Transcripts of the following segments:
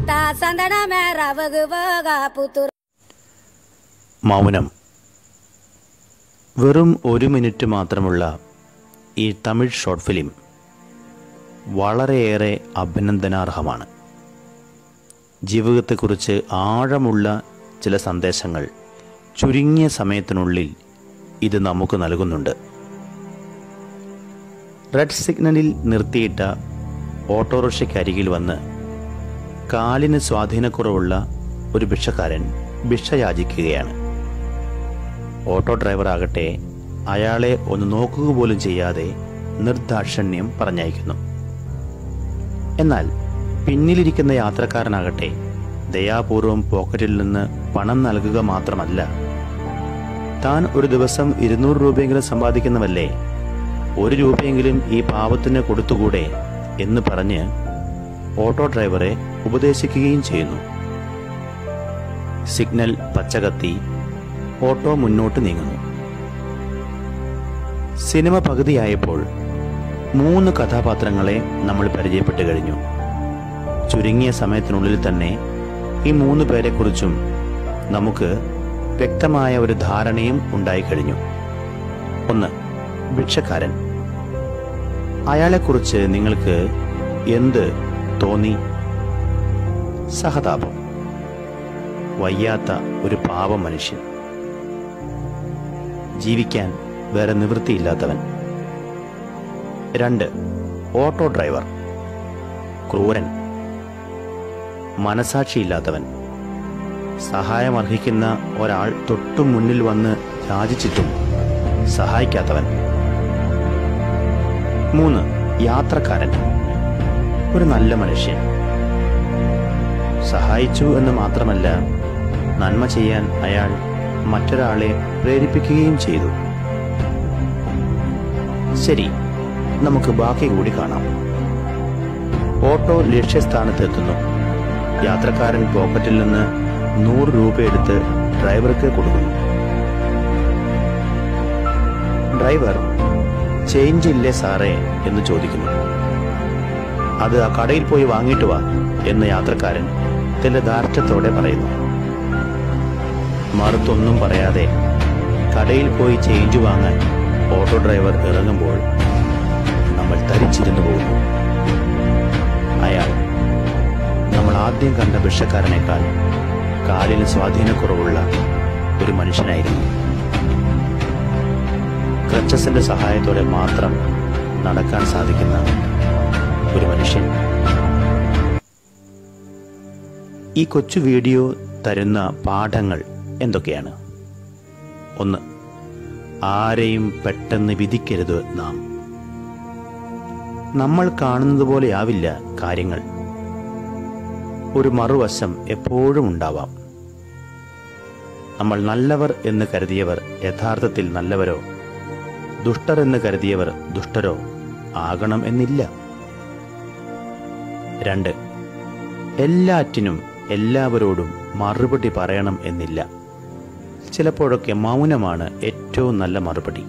ತಾತ ಸಂದಣ ಮೇರ ವಗುವಾಗ ಪುತ್ತೂರು മൗനം വെറും ഒരു മിനിറ്റ് മാത്രമുള്ള ഈ തമിഴ് ഷോർട്ട് ഫിലിം വളരെയേറെ അഭിനന്ദനാർഹമാണ് ജീവിതത്തെക്കുറിച്ച് ആഴമുള്ള ചില സന്ദേശങ്ങൾ ചുരുങ്ങിയ സമയത്തിനുള്ളിൽ ഇത് നമുക്ക് നൽകുന്നുണ്ട് റെഡ് സിഗ്നലിൽ നിർത്തിയിട്ട ഓട്ടോറിക്ഷയ്ക്കരികിൽ വന്ന് കാലിന് സ്വാധീനക്കുറവുള്ള ഒരു ഭിക്ഷക്കാരൻ ഭിക്ഷ യാചിക്കുകയാണ് ഓട്ടോ ഡ്രൈവർ ആകട്ടെ അയാളെ ഒന്ന് നോക്കുക പോലും ചെയ്യാതെ നിർദാക്ഷിണ്യം പറഞ്ഞയക്കുന്നു എന്നാൽ പിന്നിലിരിക്കുന്ന യാത്രക്കാരനാകട്ടെ ദയാപൂർവം പോക്കറ്റിൽ നിന്ന് പണം നൽകുക മാത്രമല്ല താൻ ഒരു ദിവസം ഇരുന്നൂറ് രൂപയെങ്കിലും സമ്പാദിക്കുന്നവല്ലേ ഒരു രൂപയെങ്കിലും ഈ പാവത്തിന് കൊടുത്തുകൂടെ എന്ന് പറഞ്ഞ് ഓട്ടോ ഡ്രൈവറെ ഉപദേശിക്കുകയും ചെയ്യുന്നു സിഗ്നൽ പച്ചകത്തി ഓട്ടോ മുന്നോട്ട് നീങ്ങുന്നു സിനിമ പകുതിയായപ്പോൾ മൂന്ന് കഥാപാത്രങ്ങളെ നമ്മൾ പരിചയപ്പെട്ടു കഴിഞ്ഞു ചുരുങ്ങിയ സമയത്തിനുള്ളിൽ തന്നെ ഈ മൂന്ന് പേരെക്കുറിച്ചും നമുക്ക് വ്യക്തമായ ഒരു ധാരണയും ഉണ്ടായിക്കഴിഞ്ഞു ഒന്ന് ഭിക്ഷക്കാരൻ അയാളെക്കുറിച്ച് നിങ്ങൾക്ക് എന്ത് തോന്നി സഹതാപം വയ്യാത്ത ഒരു പാവ മനുഷ്യൻ ജീവിക്കാൻ വേറെ നിവൃത്തിയില്ലാത്തവൻ രണ്ട് ഓട്ടോ ഡ്രൈവർ ക്രൂരൻ മനസാക്ഷിയില്ലാത്തവൻ സഹായമർഹിക്കുന്ന ഒരാൾ തൊട്ടു മുന്നിൽ വന്ന് യാചിച്ചിട്ടും സഹായിക്കാത്തവൻ മൂന്ന് യാത്രക്കാരൻ ഒരു നല്ല മനുഷ്യൻ സഹായിച്ചു എന്ന് മാത്രമല്ല നന്മ ചെയ്യാൻ അയാൾ മറ്റൊരാളെ പ്രേരിപ്പിക്കുകയും ചെയ്തു ശരി നമുക്ക് ബാക്കി കൂടി കാണാം ഓട്ടോ ലക്ഷ്യസ്ഥാനത്ത് എത്തുന്നു യാത്രക്കാരൻ പോക്കറ്റിൽ നിന്ന് നൂറ് രൂപ എടുത്ത് ഡ്രൈവർക്ക് കൊടുക്കുന്നു ഡ്രൈവർ ചേഞ്ച് ഇല്ലേ സാറേ എന്ന് ചോദിക്കുന്നു അത് ആ കടയിൽ പോയി വാങ്ങിയിട്ട് വാ എന്ന് യാത്രക്കാരൻ തന്റെ ധാർഷ്ട്യത്തോടെ പറയുന്നു മറുത്തൊന്നും പറയാതെ കടയിൽ പോയി ചേഞ്ച് വാങ്ങാൻ ഓട്ടോ ഡ്രൈവർ ഇറങ്ങുമ്പോൾ നമ്മൾ തരിച്ചിരുന്നു പോകുന്നു അയാൾ നമ്മൾ ആദ്യം കണ്ട ഭിക്ഷക്കാരനേക്കാൾ കാലിന് സ്വാധീനക്കുറവുള്ള ഒരു മനുഷ്യനായിരുന്നു ക്രച്ചസിന്റെ സഹായത്തോടെ മാത്രം നടക്കാൻ സാധിക്കുന്ന ഒരു മനുഷ്യൻ ഈ കൊച്ചു വീഡിയോ തരുന്ന പാഠങ്ങൾ എന്തൊക്കെയാണ് ഒന്ന് ആരെയും പെട്ടെന്ന് വിധിക്കരുത് നാം നമ്മൾ കാണുന്നത് പോലെയാവില്ല കാര്യങ്ങൾ ഒരു മറുവശം എപ്പോഴും ഉണ്ടാവാം നമ്മൾ നല്ലവർ എന്ന് കരുതിയവർ യഥാർത്ഥത്തിൽ നല്ലവരോ ദുഷ്ടർ എന്ന് കരുതിയവർ ദുഷ്ടരോ ആകണം എന്നില്ല രണ്ട് എല്ലാറ്റിനും എല്ലാവരോടും മറുപടി പറയണം എന്നില്ല ചിലപ്പോഴൊക്കെ മൗനമാണ് ഏറ്റവും നല്ല മറുപടി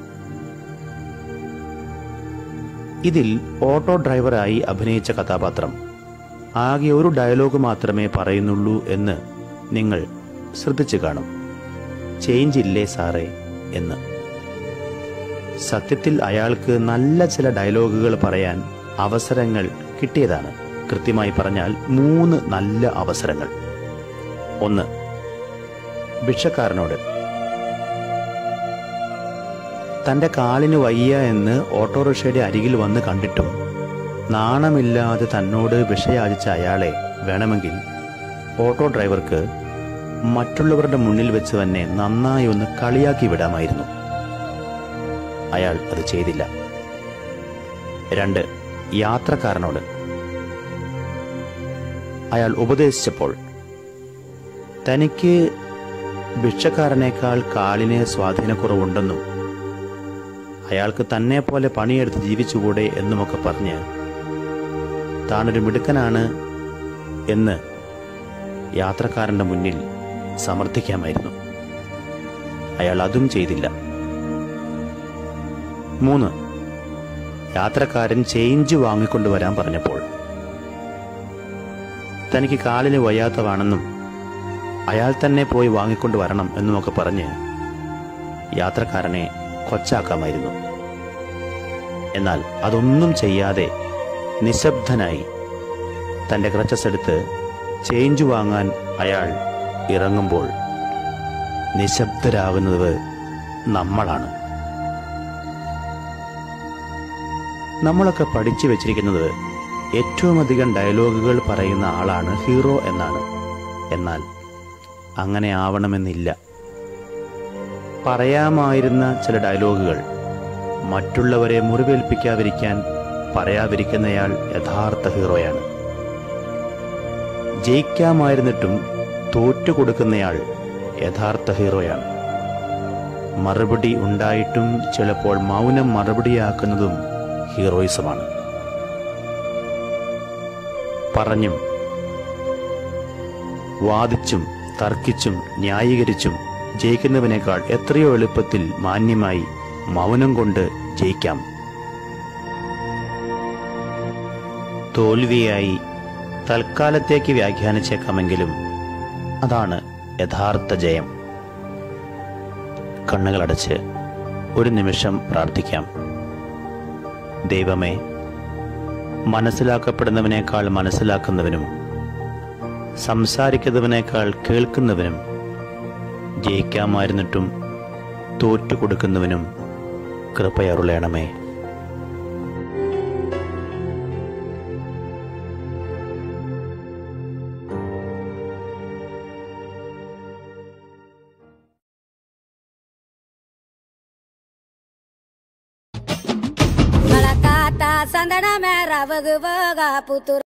ഇതിൽ ഓട്ടോ ഡ്രൈവറായി അഭിനയിച്ച കഥാപാത്രം ആകെ ഒരു ഡയലോഗ് മാത്രമേ പറയുന്നുള്ളൂ എന്ന് നിങ്ങൾ ശ്രദ്ധിച്ചു കാണും ചേഞ്ച് ഇല്ലേ സാറേ എന്ന് സത്യത്തിൽ അയാൾക്ക് നല്ല ചില ഡയലോഗുകൾ പറയാൻ അവസരങ്ങൾ കിട്ടിയതാണ് കൃത്യമായി പറഞ്ഞാൽ മൂന്ന് നല്ല അവസരങ്ങൾ ഒന്ന് ഭിക്ഷക്കാരനോട് തന്റെ കാലിന് വയ്യ എന്ന് ഓട്ടോറിക്ഷയുടെ അരികിൽ വന്ന് കണ്ടിട്ടും നാണമില്ലാതെ തന്നോട് വിഷയാചിച്ച അയാളെ വേണമെങ്കിൽ ഓട്ടോ ഡ്രൈവർക്ക് മറ്റുള്ളവരുടെ മുന്നിൽ വെച്ച് തന്നെ നന്നായി ഒന്ന് കളിയാക്കി വിടാമായിരുന്നു അയാൾ അത് ചെയ്തില്ല രണ്ട് യാത്രക്കാരനോട് അയാൾ ഉപദേശിച്ചപ്പോൾ തനിക്ക് ഭിക്ഷക്കാരനേക്കാൾ കാലിന് സ്വാധീനക്കുറവുണ്ടെന്നും അയാൾക്ക് തന്നെ പോലെ പണിയെടുത്ത് ജീവിച്ചുകൂടെ എന്നുമൊക്കെ പറഞ്ഞ് താനൊരു മിടുക്കനാണ് എന്ന് യാത്രക്കാരന്റെ മുന്നിൽ സമർത്ഥിക്കാമായിരുന്നു അയാൾ അതും ചെയ്തില്ല മൂന്ന് യാത്രക്കാരൻ ചേഞ്ച് വാങ്ങിക്കൊണ്ടുവരാൻ പറഞ്ഞപ്പോൾ തനിക്ക് കാലിന് വയ്യാത്തതാണെന്നും അയാൾ തന്നെ പോയി വാങ്ങിക്കൊണ്ട് വരണം എന്നുമൊക്കെ പറഞ്ഞ് യാത്രക്കാരനെ കൊച്ചാക്കാമായിരുന്നു എന്നാൽ അതൊന്നും ചെയ്യാതെ നിശബ്ദനായി തന്റെ ക്രച്ചസ് എടുത്ത് ചേഞ്ച് വാങ്ങാൻ അയാൾ ഇറങ്ങുമ്പോൾ നിശബ്ദരാകുന്നത് നമ്മളാണ് നമ്മളൊക്കെ പഠിച്ചു വെച്ചിരിക്കുന്നത് ഏറ്റവും അധികം ഡയലോഗുകൾ പറയുന്ന ആളാണ് ഹീറോ എന്നാണ് എന്നാൽ അങ്ങനെ ആവണമെന്നില്ല പറയാമായിരുന്ന ചില ഡയലോഗുകൾ മറ്റുള്ളവരെ മുറിവേൽപ്പിക്കാതിരിക്കാൻ പറയാതിരിക്കുന്നയാൾ യഥാർത്ഥ ഹീറോയാണ് ജയിക്കാമായിരുന്നിട്ടും തോറ്റു കൊടുക്കുന്നയാൾ യഥാർത്ഥ ഹീറോയാണ് മറുപടി ഉണ്ടായിട്ടും ചിലപ്പോൾ മൗനം മറുപടിയാക്കുന്നതും ഹീറോയിസമാണ് പറഞ്ഞും വാദിച്ചും തർക്കിച്ചും ന്യായീകരിച്ചും ജയിക്കുന്നവനേക്കാൾ എത്രയോ എളുപ്പത്തിൽ മാന്യമായി മൗനം കൊണ്ട് ജയിക്കാം തോൽവിയായി തൽക്കാലത്തേക്ക് വ്യാഖ്യാനിച്ചേക്കാമെങ്കിലും അതാണ് യഥാർത്ഥ ജയം കണ്ണുകളടച്ച് ഒരു നിമിഷം പ്രാർത്ഥിക്കാം ദൈവമേ മനസ്സിലാക്കപ്പെടുന്നവനേക്കാൾ മനസ്സിലാക്കുന്നവനും സംസാരിക്കുന്നവനേക്കാൾ കേൾക്കുന്നവനും ജയിക്കാമായിരുന്നിട്ടും തോറ്റു കൊടുക്കുന്നവനും കൃപയറുളയണമേ மலக்காத்தா சந்தன மேரவகு வகா புத்துர